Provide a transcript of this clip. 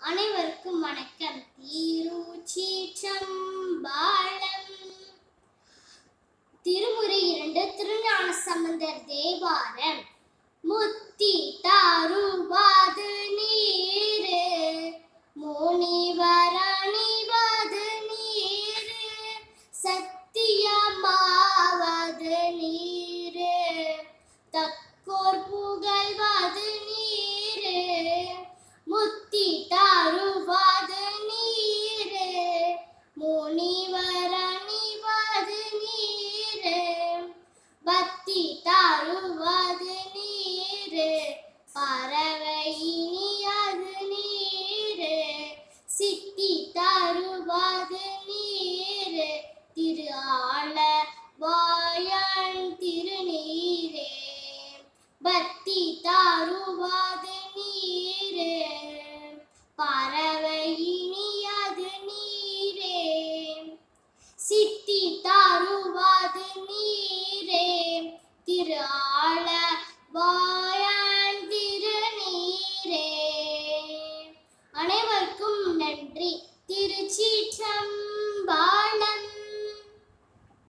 அனைவருக்கும் வணக்கம் திருச்சிற்றம்பாளம் திருமுறை இரண்டு திருஞான சம்பந்தர் தேவாரம் முத்தி தாருவாது நீரு முனிவர் அணிவது நீரு சத்தியமாவது நீரு தக்கோர் புகழ்வது நீரு முத்தி தாருவது நீரு முனிவர் அணிவது நீரு பக்தி தாருவது நீரு பறவை இனியது நீரு சித்தி தருவது நீரு திரு ஆள வாயன் திருநீரே பக்தி தாருவது நீரு பறவை இனியது நீரே சித்தி தாருவது நீரே திரு ஆள வாயான் திருநீரே அனைவருக்கும் நன்றி திருச்சிற்றம்பா